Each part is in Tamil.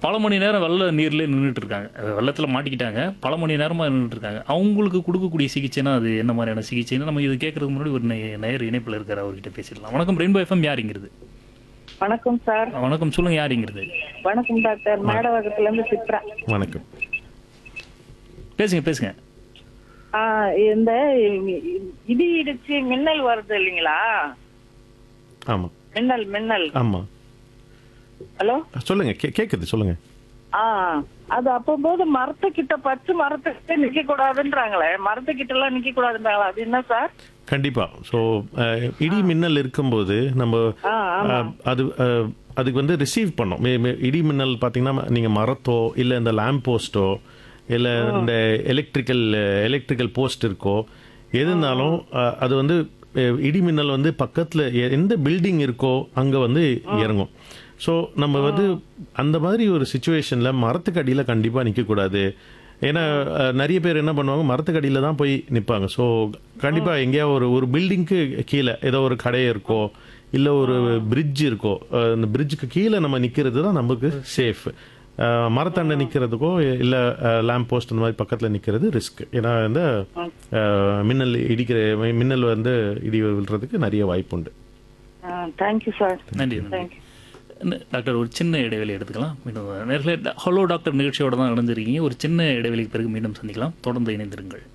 பல மணி நேரம் வெள்ள நீர்லேயே நின்றுட்டு இருக்காங்க அஹ் வெள்ளத்துல மாட்டிக்கிட்டாங்க பல மணி நேரமா நின்றுட்டு இருக்காங்க அவங்களுக்கு கொடுக்கக்கூடிய சிகிச்சைனா அது என்ன மாதிரியான சிகிச்சைன்னு நம்ம இது கேட்கறதுக்கு முன்னாடி ஒரு நே- நேயர் இணைப்புல இருக்காரு அவர்கிட்ட பேசிடலாம் வணக்கம் ரெயின்போ எஃப்எம் யாருங்கிறது வணக்கம் சார் வணக்கம் சொல்லுங்க யாருங்கிறது வணக்கம் டாக்டர் மேடவகத்துல இருந்து சித்ரா வணக்கம் பேசுங்க பேசுங்க ஆ, இந்த இடி இடிச்சு மின்னல் வருது இல்லைங்களா ஆமா மின்னல் மின்னல் ஆமா ஹலோ சொல்லுங்க கே- கேக்குது சொல்லுங்க ஆ அது அப்போது மரத்துக்கிட்ட பச்சை மரத்துக்கிட்ட நிக்க கூடாதுன்றாங்களே மரத்துக்கிட்ட எல்லாம் நிக்க கூடாதுன்றாங்களா அது என்ன சார் கண்டிப்பா ஸோ இடி மின்னல் இருக்கும்போது நம்ம ஆ, ஆமா. அஹ், அது அஹ், அதுக்கு வந்து ரிசீவ் பண்ணோம் மே- மே- இடி மின்னல் பார்த்தீங்கன்னா நீங்க மரத்தோ இல்லை இந்த லேம்ப் போஸ்ட்டோ இல்லை இந்த எலக்ட்ரிக்கல் எலக்ட்ரிக்கல் போஸ்ட் இருக்கோ எது இருந்தாலும் அஹ், அது வந்து அஹ், இடி மின்னல் வந்து பக்கத்தில் எந்த பில்டிங் இருக்கோ அங்கே வந்து இறங்கும் ஸோ நம்ம வந்து அந்த மாதிரி ஒரு சுச்சுவேஷனில் மரத்துக்கு அடியில் கண்டிப்பாக நிற்கக்கூடாது ஏன்னா அஹ், நிறைய பேர் என்ன பண்ணுவாங்க மரத்துக்கு அடியில் தான் போய் நிற்பாங்க ஸோ கண்டிப்பாக எங்கேயா ஒரு ஒரு பில்டிங்க்கு கீழே ஏதோ ஒரு கடை இருக்கோ இல்லை ஒரு பிரிட்ஜ் இருக்கோ அஹ், அந்த பிரிட்ஜுக்கு கீழே நம்ம நிற்கிறது தான் நமக்கு சேஃப் மரத்தாண்ட நிற்கிறதுக்கோ இல்லை லேம்ப் போஸ்ட் அந்த மாதிரி பக்கத்தில் நிற்கிறது ரிஸ்க் ஏன்னா இந்த அஹ், மின்னல் இடிக்கிற மின்னல் வந்து இடி விழுறதுக்கு நிறைய வாய்ப்பு உண்டு தேங்க்யூ சார் நன்றி நன்றி தேங்க்யூ என்ன, டாக்டர் ஒரு சின்ன இடைவெளி எடுத்துக்கலாம் மீண்டும் நேர்களே ஹலோ டாக்டர் நிகழ்ச்சியோட தான் இணைஞ்சிருக்கீங்க ஒரு சின்ன இடைவெளிக்கு பிறகு மீண்டும் சந்திக்கலாம் தொடர்ந்து இணைந்திருங்கள்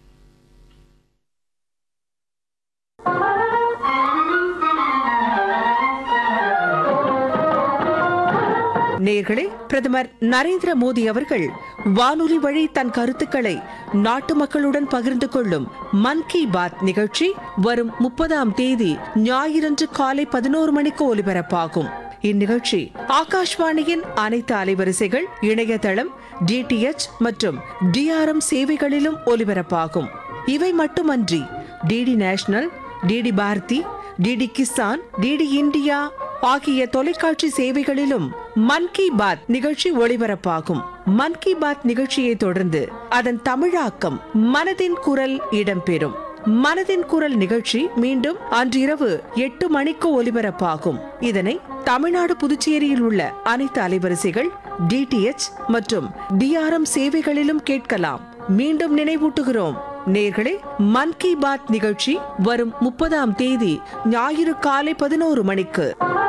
நேர்களே பிரதமர் நரேந்திர மோடி அவர்கள் வானொலி வழி தன் கருத்துக்களை நாட்டு மக்களுடன் பகிர்ந்து கொள்ளும் மன் கி பாத் நிகழ்ச்சி வரும் முப்பதாம் தேதி ஞாயிறன்று காலை பதினோரு மணிக்கு ஒலிபரப்பாகும் இந்நிகழ்ச்சி ஆகாஷ்வாணியின் அனைத்து அலைவரிசைகள் இணையதளம் டிடிஎச் மற்றும் டிஆர்எம் சேவைகளிலும் ஒலிபரப்பாகும் இவை மட்டுமன்றி DD National DD Bharati DD Kisan DD India ஆகிய தொலைக்காட்சி சேவைகளிலும் மன் கி பாத் நிகழ்ச்சி ஒளிபரப்பாகும் மன் கி பாத் நிகழ்ச்சியை தொடர்ந்து அதன் தமிழாக்கம் மனதின் குரல் இடம்பெறும் மனதின் குரல் நிகழ்ச்சி மீண்டும் அன்றிரவு எட்டு மணிக்கு ஒலிபரப்பாகும் இதனை தமிழ்நாடு புதுச்சேரியில் உள்ள அனைத்து அலைவரிசைகள் டிடிஎச் மற்றும் டிஆர்எம் சேவைகளிலும் கேட்கலாம் மீண்டும் நினைவூட்டுகிறோம் நேர்களே மன் கி பாத் நிகழ்ச்சி வரும் முப்பதாம் தேதி ஞாயிறு காலை பதினோரு மணிக்கு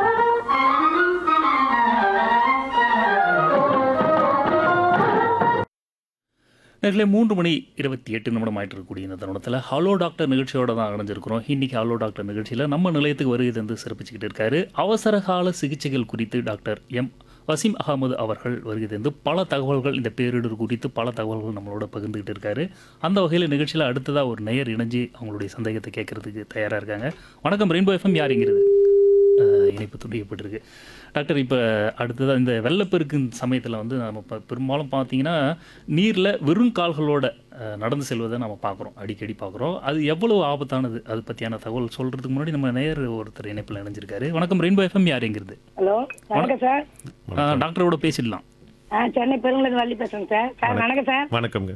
நேர்களே மூன்று மணி இருபத்தி எட்டு நிமிடம் ஆயிட்டு இருக்கக்கூடிய இந்த தருணத்தில் ஹலோ டாக்டர் நிகழ்ச்சியோட தான் அடைஞ்சிருக்கிறோம் இன்னைக்கு ஹலோ டாக்டர் நிகழ்ச்சியில் நம்ம நிலையத்துக்கு வருகை தந்து சிறப்பிச்சுக்கிட்டு இருக்காரு அவசர கால சிகிச்சைகள் குறித்து டாக்டர் எம் வசீம் அகமது அவர்கள் வருகை தந்து பல தகவல்கள் இந்த பேரிடர் குறித்து பல தகவல்கள் நம்மளோட பகிர்ந்துக்கிட்டு இருக்காரு அந்த வகையில் நிகழ்ச்சியில் அடுத்ததாக ஒரு நேயர் இணைஞ்சு அவங்களுடைய சந்தேகத்தை கேட்கறதுக்கு தயாராக இருக்காங்க வணக்கம் ரெயின்போ எஃப்எம் யாருங்கிறது அஹ், இணைப்பு துண்டிக்கப்பட்டிருக்கு டாக்டர் இப்போ அடுத்ததாக இந்த வெள்ளப்பெருக்கு சமயத்தில் வந்து நம்ம ப- பெரும்பாலும் பார்த்தீங்கன்னா நீரில் வெறும் கால்களோட அஹ், நடந்து செல்வதை நம்ம பார்க்குறோம் அடிக்கடி பார்க்குறோம் அது எவ்வளவு ஆபத்தானது அது பற்றியான தகவல் சொல்கிறதுக்கு முன்னாடி நம்ம நேயர் ஒருத்தர் இணைப்பில் இணைஞ்சிருக்காரு வணக்கம் ரெயின்போ எஃப்எம் யாருங்கிறது ஹலோ வணக்கம் சார் அஹ், டாக்டரோட பேசிடலாம் ஆ சென்னை பெருங்குளத்து வள்ளி பேசுறேன் சார் சார் வணக்கம் சார் வணக்கம்ங்க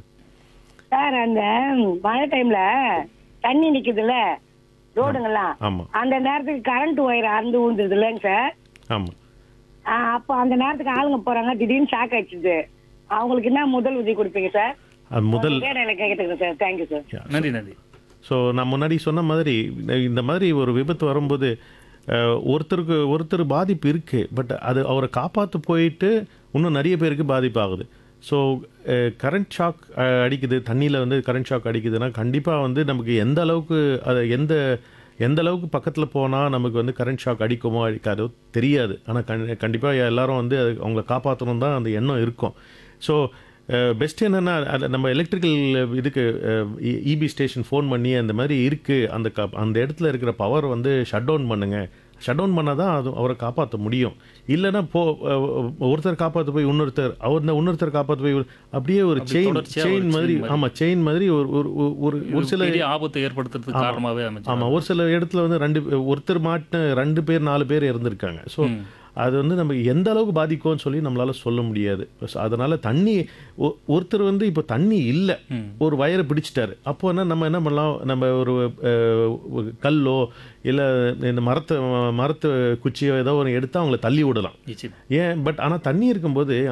சார் அந்த மழை டைம்ல தண்ணி நிக்குதுல்ல ரோடுங்கெல்லாம் ஆமா அந்த நேரத்துக்கு கரண்ட் ஒயர் அறுந்து விழுந்தது இல்லைங்க சார் ஆமா ஆ, அப்போ அந்த நேரத்துக்கு ஆளுங்க போறாங்க திடீர்னு ஷாக் அடிச்சுது அவங்களுக்கு என்ன முதல் உதவி கொடுப்பீங்க சார் அது முதல் கேடையில கேட்டுக்கிறேன் சார் தேங்க்யூ சார் நன்றி நன்றி ஸோ நான் முன்னாடி சொன்ன மாதிரி இந்த- இந்த மாதிரி ஒரு விபத்து வரும்போது அஹ், ஒருத்தருக்கு ஒருத்தர் பாதிப்பு இருக்குது பட் அது அவரை காப்பாற்ற போயிட்டு இன்னும் நிறைய பேருக்கு பாதிப்பு ஆகுது ஸோ கரண்ட் ஷாக் அடிக்குது தண்ணியில் வந்து கரண்ட் ஷாக் அடிக்குதுன்னா கண்டிப்பாக வந்து நமக்கு எந்த அளவுக்கு அது எந்த எந்த அளவுக்கு பக்கத்தில் போனால் நமக்கு வந்து கரண்ட் ஷாக் அடிக்குமோ அடிக்காதோ தெரியாது ஆனால் கண் கண்டிப்பாக எல்லாரும் வந்து அது அவங்கள காப்பாற்றணும் தான் அந்த எண்ணம் இருக்கும் ஸோ பெஸ்ட் என்னென்னா அது நம்ம எலக்ட்ரிக்கல் இதுக்கு இபி ஸ்டேஷன் ஃபோன் பண்ணி அந்த மாதிரி இருக்குது அந்த க அந்த இடத்துல இருக்கிற பவர் வந்து ஷட் டவுன் பண்ணுங்க ஷட் டவுன் பண்ணால் தான் அது அவரை காப்பாற்ற முடியும் இல்லைன்னா போ அஹ், ஒருத்தர் காப்பாற்ற போய் இன்னொருத்தர் அவர் இந்த இன்னொருத்தர் காப்பாற்ற போய் ஒரு- அப்படியே ஒரு அப்படி செயின் தொடர்ச்சியா ஒரு செயின் chain மாதிரி மாதிரி. ஆமாம் செயின் மாதிரி ஒரு ஒரு ஒரு- ஒரு ஒரு சில பெரிய ஆபத்தை ஏற்படுத்துறதுக்கு காரணமாகவே அமைச்சு ஆமாம் ஒரு சில இடத்துல வந்து ரெண்டு ஒருத்தர் மாட்டின ரெண்டு பேர் நாலு பேர் இறந்துருக்காங்க ஸோ அது வந்து நமக்கு எந்த அளவுக்கு பாதிக்கும்னு சொல்லி நம்மளால சொல்ல முடியாது So, அதனால தண்ணி ஒ- ஒருத்தர் வந்து இப்போ தண்ணி இல்லை ஒரு வயரை பிடிச்சிட்டாரு அப்போ என்ன நம்ம என்ன பண்ணலாம் நம்ம ஒரு அஹ், ஒரு கல்லோ இல்லை இந்த மரத்தை மரத்து குச்சியோ ஏதோ ஒரு எடுத்து அவங்கள தள்ளி விடலாம் நிச்சயம் ஏன் பட் ஆனால் தண்ணி இருக்கும்போது